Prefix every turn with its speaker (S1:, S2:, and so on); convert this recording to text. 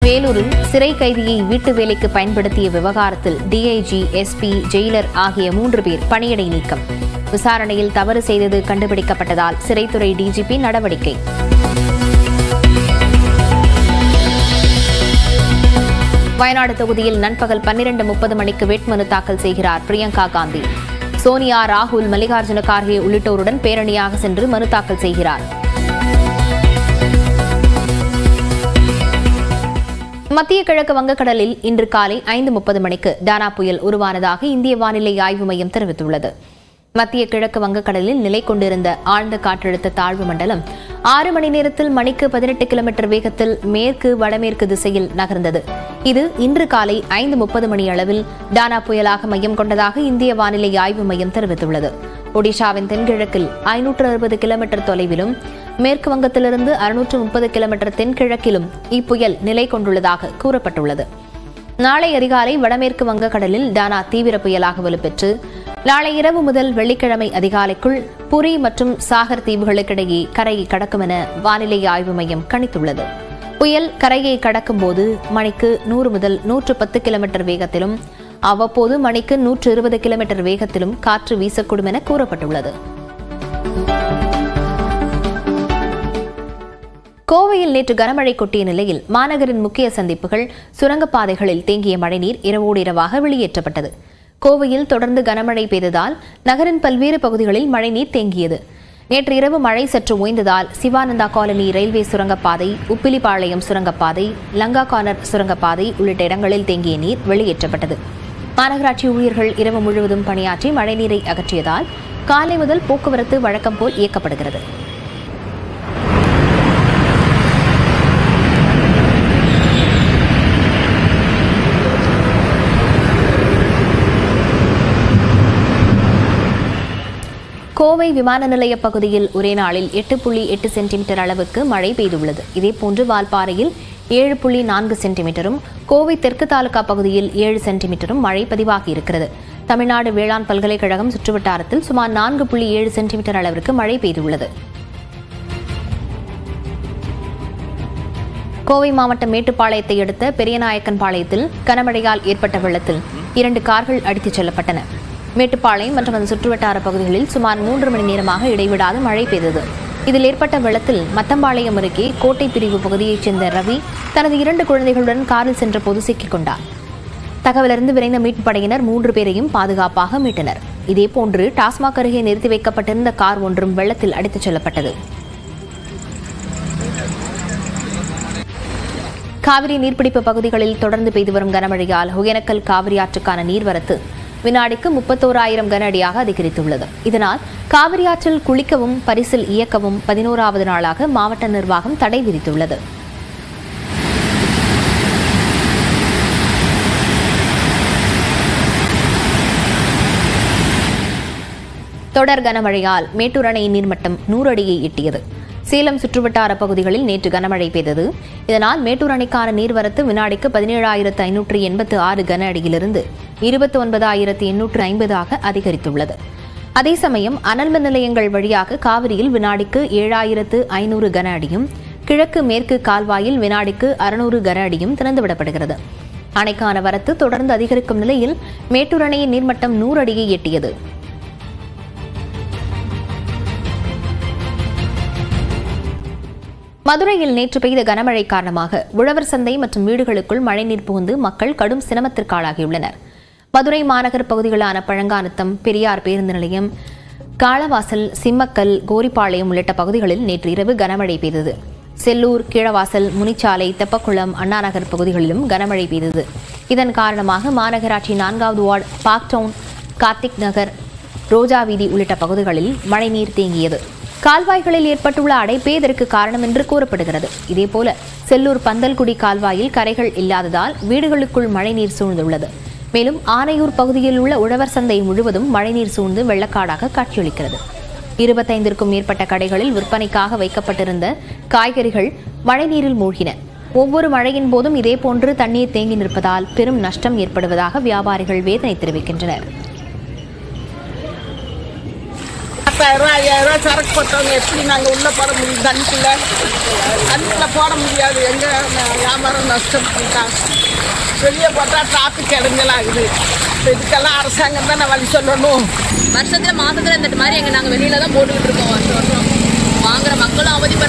S1: வேலூரில் சிறை கைதியை வீட்டு வேலைக்கு பயன்படுத்திய விவகாரத்தில் டிஐஜி எஸ்பி ஜெயிலர் ஆகிய மூன்று பேர் பணியிடை நீக்கம் விசாரணையில் தவறு செய்தது கண்டுபிடிக்கப்பட்டதால் சிறைத்துறை டிஜிபி நடவடிக்கை வயநாடு தொகுதியில் நண்பகல் பன்னிரண்டு முப்பது மணிக்கு வேட்புமனு தாக்கல் செய்கிறார் பிரியங்கா காந்தி சோனியா ராகுல் மல்லிகார்ஜுன கார்கே உள்ளிட்டோருடன் பேரணியாக சென்று மனு தாக்கல் செய்கிறார் மத்திய கிழக்கு வங்கக்கடலில் இன்று காலை ஐந்து முப்பது மணிக்கு டானா புயல் உருவானதாக இந்திய வானிலை ஆய்வு மையம் தெரிவித்துள்ளது மத்திய கிழக்கு வங்கக்கடலில் நிலை கொண்டிருந்த ஆழ்ந்த காற்றழுத்த தாழ்வு மண்டலம் ஆறு மணி நேரத்தில் மணிக்கு பதினெட்டு கிலோமீட்டர் வேகத்தில் மேற்கு வடமேற்கு திசையில் நகர்ந்தது இது இன்று காலை ஐந்து முப்பது மணி அளவில் டானா புயலாக மையம் கொண்டதாக இந்திய வானிலை ஆய்வு மையம் தெரிவித்துள்ளது ஒடிஷாவின் தென்கிழக்கில் ஐநூற்று அறுபது கிலோமீட்டர் தொலைவிலும் மேற்கு வங்கத்திலிருந்து அறுநூற்று முப்பது கிலோமீட்டர் தென்கிழக்கிலும் இப்புயல் நிலை கொண்டுள்ளதாக கூறப்பட்டுள்ளது நாளை அதிகாலை வடமேற்கு வங்கக்கடலில் டானா தீவிர புயலாக வலுப்பெற்று நாளை இரவு முதல் வெள்ளிக்கிழமை அதிகாலைக்குள் புரி மற்றும் சாகர் தீவுகளுக்கிடையே கரையை கடக்கும் என வானிலை ஆய்வு மையம் கணித்துள்ளது புயல் கரையை கடக்கும்போது மணிக்கு நூறு முதல் நூற்று பத்து கிலோமீட்டர் வேகத்திலும் அவ்வப்போது மணிக்கு நூற்று இருபது கிலோமீட்டர் வேகத்திலும் காற்று வீசக்கூடும் என கூறப்பட்டுள்ளது கோவையில் நேற்று கனமழை கொட்டிய நிலையில் மாநகரின் முக்கிய சந்திப்புகள் சுரங்கப்பாதைகளில் தேங்கிய மழைநீர் இரவோடு இரவாக வெளியேற்றப்பட்டது கோவையில் தொடர்ந்து கனமழை பெய்ததால் நகரின் பல்வேறு பகுதிகளில் மழைநீர் தேங்கியது நேற்று இரவு மழை சற்று ஓய்ந்ததால் சிவானந்தா காலனி ரயில்வே சுரங்கப்பாதை உப்பிலிப்பாளையம் சுரங்கப்பாதை லங்கா கார்னர் சுரங்கப்பாதை உள்ளிட்ட இடங்களில் தேங்கிய நீர் வெளியேற்றப்பட்டது மாநகராட்சி ஊழியர்கள் இரவு முழுவதும் பணியாற்றி மழைநீரை அகற்றியதால் காலை முதல் போக்குவரத்து வழக்கம் போல் இயக்கப்படுகிறது கோவை விமான நிலைய பகுதியில் ஒரே நாளில் எட்டு புள்ளி எட்டு சென்டிமீட்டர் அளவுக்கு மழை பெய்துள்ளது இதேபோன்று வால்பாறையில் ஏழு புள்ளி நான்கு சென்டிமீட்டரும் கோவை தெற்கு தாலுகா பகுதியில் ஏழு சென்டிமீட்டரும் மழை பதிவாகியிருக்கிறது தமிழ்நாடு வேளாண் பல்கலைக்கழகம் சுற்றுவட்டாரத்தில் சுமார் நான்கு புள்ளி ஏழு சென்டிமீட்டர் அளவிற்கு மழை பெய்துள்ளது கோவை மாவட்டம் மேட்டுப்பாளையத்தை அடுத்த பெரியநாயக்கன் பாளையத்தில் கனமழையால் ஏற்பட்ட வெள்ளத்தில் இரண்டு கார்கள் அடித்துச் செல்லப்பட்டன மேட்டுப்பாளையம் மற்றும் அதன் சுற்றுவட்டார பகுதிகளில் சுமார் மூன்று மணி நேரமாக இடைவிடாது மழை பெய்தது இதில் ஏற்பட்ட வெள்ளத்தில் மத்தம்பாளையம் அருகே கோட்டை பிரிவு பகுதியைச் சேர்ந்த ரவி தனது இரண்டு குழந்தைகளுடன் காரில் சென்றபோது சிக்கிக் கொண்டார் தகவலறிந்து விரைந்த மீட்புப் படையினர் மூன்று பேரையும் பாதுகாப்பாக மீட்டனர் இதேபோன்று டாஸ்மாக் அருகே நிறுத்தி வைக்கப்பட்டிருந்த கார் ஒன்றும் வெள்ளத்தில் அடித்துச் செல்லப்பட்டது காவிரி நீர்பிடிப்பு பகுதிகளில் தொடர்ந்து பெய்து வரும் கனமழையால் ஒகேனக்கல் காவிரி ஆற்றுக்கான நீர்வரத்து வினாடிக்கு முப்பத்தோராயிரம் கன அடியாக அதிகரித்துள்ளது இதனால் காவிரி ஆற்றில் குளிக்கவும் பரிசில் இயக்கவும் பதினோராவது நாளாக மாவட்ட நிர்வாகம் தடை விதித்துள்ளது தொடர் கனமழையால் மேட்டூர் அணையின் நீர்மட்டம் நூறு அடியை எட்டியது சேலம் சுற்றுவட்டார பகுதிகளில் நேற்று கனமழை பெய்தது இதனால் மேட்டூர் அணைக்கான நீர்வரத்து வினாடிக்கு பதினேழாயிரத்து ஐநூற்று எண்பத்து ஆறு கன அடியிலிருந்து இருபத்தி ஒன்பதாயிரத்து எண்ணூற்று ஐம்பதாக அதிகரித்துள்ளது அதே சமயம் அனல்மின் நிலையங்கள் வழியாக காவிரியில் வினாடிக்கு ஏழாயிரத்து ஐநூறு கன அடியும் கிழக்கு மேற்கு கால்வாயில் வினாடிக்கு அறுநூறு கன அடியும் திறந்துவிடப்படுகிறது அணைக்கான வரத்து தொடர்ந்து அதிகரிக்கும் நிலையில் மேட்டூர் அணையின் நீர்மட்டம் நூறு அடியை எட்டியது மதுரையில் நேற்று பெய்த கனமழை காரணமாக உழவர் சந்தை மற்றும் வீடுகளுக்குள் மழைநீர் புகுந்து மக்கள் கடும் சிரமத்திற்கு ஆளாகியுள்ளனர் மதுரை மாநகர் பகுதிகளான பழங்கானத்தம் பெரியார் பேருந்து நிலையம் காளவாசல் சிம்மக்கல் கோரிப்பாளையம் உள்ளிட்ட பகுதிகளில் நேற்று இரவு கனமழை பெய்தது செல்லூர் கீழவாசல் முனிச்சாலை தெப்பக்குளம் அண்ணாநகர் பகுதிகளிலும் கனமழை பெய்தது இதன் காரணமாக மாநகராட்சி நான்காவது ward park town Karthik Nagar Roja வீதி உள்ளிட்ட பகுதிகளில் மழைநீர் தேங்கியது கால்வாய்களில் ஏற்பட்டுள்ள அடைப்பே இதற்கு காரணம் என்று கூறப்படுகிறது இதேபோல செல்லூர் பந்தல்குடி கால்வாயில் கரைகள் இல்லாததால் வீடுகளுக்குள் மழைநீர் சூழ்ந்துள்ளது மேலும் ஆனையூர் பகுதியில் உள்ள உழவர் சந்தை முழுவதும் மழைநீர் சூழ்ந்து வெள்ளக்காடாக காட்சியளிக்கிறது இருபத்தைந்திற்கும் மேற்பட்ட கடைகளில் விற்பனைக்காக வைக்கப்பட்டிருந்த காய்கறிகள் மழைநீரில் மூழ்கின ஒவ்வொரு மழையின் போதும் இதேபோன்று தண்ணீர் தேங்கி நிற்பதால் பெரும் நஷ்டம் ஏற்படுவதாக வியாபாரிகள் வேதனை தெரிவிக்கின்றனர்
S2: பத்தாயிரம் ஐயாயிரம் சரக்கு போட்டவங்க எப்படி நாங்கள் உள்ளே போட முடியும் தண்ணிக்குள்ள தண்ணிக்குள்ள போட முடியாது எங்கள் வியாபாரம் நஷ்டப்பட்டுட்டாங்க வெளியே போட்டால் டிராஃபிக் இடைஞ்சலாகுது இதுக்கெல்லாம் அரசாங்கம் தானே வழி சொல்லணும்
S3: வருஷத்துல மாசத்துல இந்த மாதிரி எங்க நாங்க வெளியில தான் போட்டுக்கிட்டு இருக்கோம் வருஷம் வருஷம் வாங்குற மக்களும் அவதிப்படுறாங்க